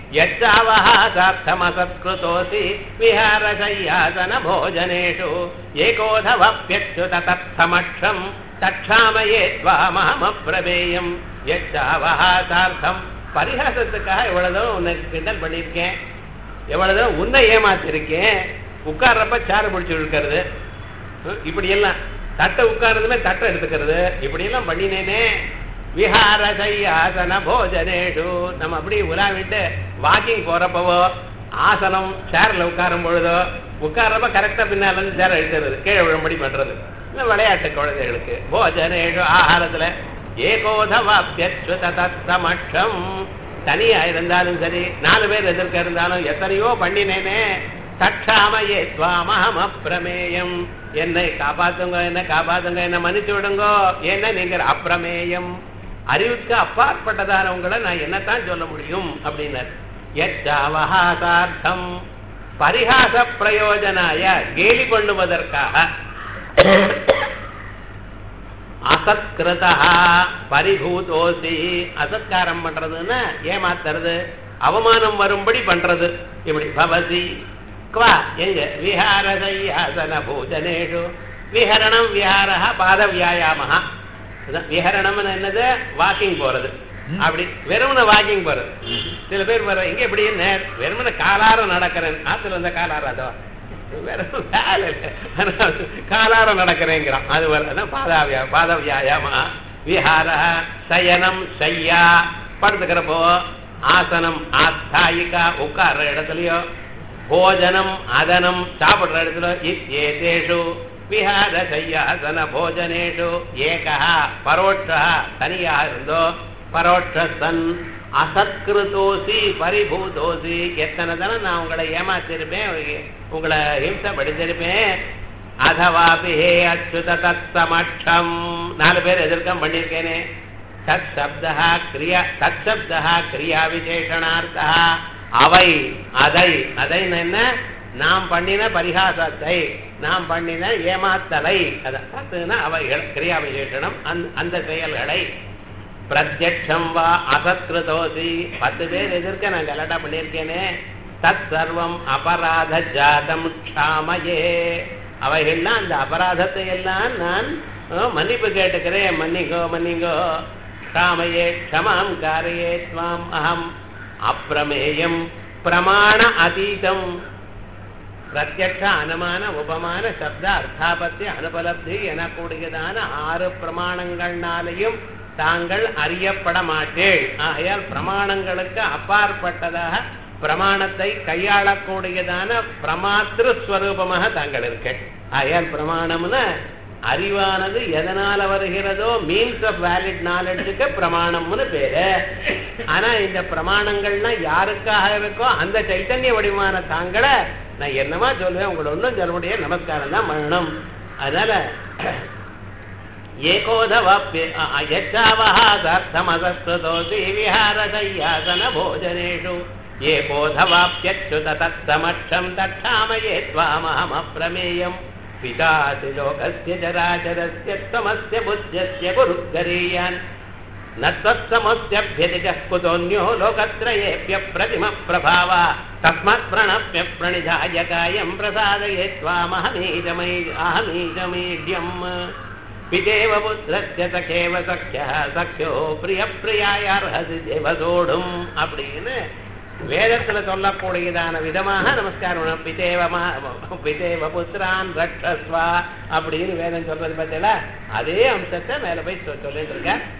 यच्चावहासार्थमसत्कृतोऽसि विहारशय्यासन भोजनेषु एकोधवप्यच्युत तत्समक्षम् தட்சாமையே துவாமஹமப்பிரமேயம் எச்சாவகாசார்த்தம் பரிகாசத்துக்காக எவ்வளவு தூரம் உனக்கு கிண்டல் பண்ணியிருக்கேன் எவ்வளவு தூரம் உன்னை ஏமாத்திருக்கேன் உட்கார்றப்ப சாறு பிடிச்சி இருக்கிறது இப்படி எல்லாம் தட்டை உட்கார்றதுமே தட்டை எடுத்துக்கிறது இப்படி எல்லாம் பண்ணினேனே விஹாரசையாசன போஜனேஷு நம்ம அப்படி உலாவிட்டு வாக்கிங் போறப்பவோ ஆசனம் சேர்ல உட்காரும் பொழுதோ உட்கார்றப்ப கரெக்டா பின்னால இருந்து சேர எடுத்துறது கீழே விழும்படி பண்றது இந்த விளையாட்டு குழந்தைகளுக்கு போஜனேஷு ஆகாரத்துல ஏகோதவாப்யச்சுதமட்சம் தனியா இருந்தாலும் சரி நாலு பேர் எதிர்க்க இருந்தாலும் எத்தனையோ பண்ணினேனே தட்சாமையே துவாமகம் அப்பிரமேயம் என்னை காப்பாத்துங்க என்ன காப்பாத்துங்க என்ன மன்னிச்சு விடுங்கோ என்ன நீங்க அப்பிரமேயம் அறிவுக்கு அப்பாற்பட்டதான உங்களை நான் என்னத்தான் சொல்ல முடியும் அப்படின்னார் எச்சாவகாசார்த்தம் பரிகாச பிரயோஜனாய கேலி பண்ணுவதற்காக அசத்கிருதா பரிபூதோசி அசத்காரம் பண்றதுன்னா ஏமாத்துறது அவமானம் வரும்படி பண்றது இப்படி பவசி குவா எங்க விஹாரசையாசன பூஜனேஷு விஹரணம் விஹாரா பாத வியாயாமஹா விஹரணம்னு என்னது வாக்கிங் போறது அப்படி வெறுமன வாக்கிங் போறது சில பேர் வர எங்க எப்படி வெறுமன காலார நடக்கிறேன் ஆத்துல இருந்த காலார அதோ வேற வேலை காலார நடக்கிறேங்கிறான் அது வர பாதாவியா பாத வியாயாமா விஹார சயனம் சையா படுத்துக்கிறப்போ ஆசனம் ஆஸ்தாயிகா உட்கார்ற இடத்துலயோ போஜனம் அதனம் சாப்பிடுற இடத்துல இத்தேஷு விஹார சையாசன போஜனேஷு ஏகா பரோட்சா தனியாக இருந்தோ பரோட்ச சன் அசத்கிருதோசி பரிபூதோசி எத்தனை தானே நான் உங்களை ஏமாத்திருப்பேன் உங்களை ஹிம்சப்படுத்திருப்பேன் அதவாபிஹே அச்சுத தத்தமட்சம் நாலு பேர் எதிர்க்கம் பண்ணியிருக்கேனே தத் சப்தா கிரியா தத் சப்தா கிரியா விசேஷனார்த்தா அவை அதை அதை என்ன நாம் பண்ணின பரிகாசத்தை நாம் பண்ணின ஏமாத்தலை அதான் அவைகள் கிரியா விசேஷனம் அந்த செயல்களை பிரத்யட்சம் வா அசத்கிருதோசி பத்து பேர் எதிர்க்க நான் கலட்டா பண்ணியிருக்கேனே தத் சர்வம் அபராத ஜாதம் க்ஷாமயே அவைகள்லாம் அந்த அபராதத்தை எல்லாம் நான் மன்னிப்பு கேட்டுக்கிறேன் மன்னிங்கோ மன்னிங்கோ க்ஷாமயே க்ஷமாம் காரையே துவாம் அகம் அப்பிரமேயம் பிரமாண அதீதம் பிரத்யட்ச அனுமான உபமான சப்த அர்த்தாபத்தி அனுபலப்தி எனக்கூடியதான ஆறு பிரமாணங்கள்னாலையும் தாங்கள் அறியப்பட மாட்டேள் ஆகையால் பிரமாணங்களுக்கு அப்பாற்பட்டதாக பிரமாணத்தை கையாளக்கூடியதான பிரமாத்திரு ஸ்வரூபமாக தாங்கள் இருக்க ஆகையால் பிரமாணம்னு அறிவானது எதனால வருகிறதோ மீன்ஸ் ஆஃப் வேலிட் நாலெட்ஜுக்கு பிரமாணம்னு பேரு ஆனா இந்த பிரமாணங்கள்னா யாருக்காக இருக்கோ அந்த சைத்தன்ய வடிவான தாங்களை நான் என்னமா சொல்லுவேன் உங்களை ஒன்றும் சொல்ல முடியாது நமஸ்காரம் தான் பண்ணணும் அதனால ஏகோதவாப்யச்சாவகாசார்த்தமசஸ்வதோசி விஹாரசையாசன போஜனேஷு ஏகோதவாப்யச்சுத தத்தமட்சம் தட்சாமயே त्वामहमप्रमेयम् पितासि लोकस्य चराचरस्य त्वमस्य बुद्ध्यस्य गुरुगरीयान् न त्वत्समस्यभ्यतिकः कुतोऽन्यो लोकत्रयेऽप्यप्रतिमप्रभाव तस्मात् प्रणप्य प्रणिधाय कायम् प्रसादये त्वामहमीजमै अहमीजमीड्यम् பிதேவ புத்திரஸ்ய சகேவ சக்கிய சக்கியோ பிரிய பிரியாயார்ஹசி தேவசோடும் அப்படின்னு வேதத்துல சொல்லக்கூடியதான விதமாக நமஸ்காரம் பிதேவமா பிதேவ புத்திரான் ரட்சஸ்வா அப்படின்னு வேதம் சொல்றது பார்த்தீங்களா அதே அம்சத்தை மேல போய் சொல்லிட்டு இருக்க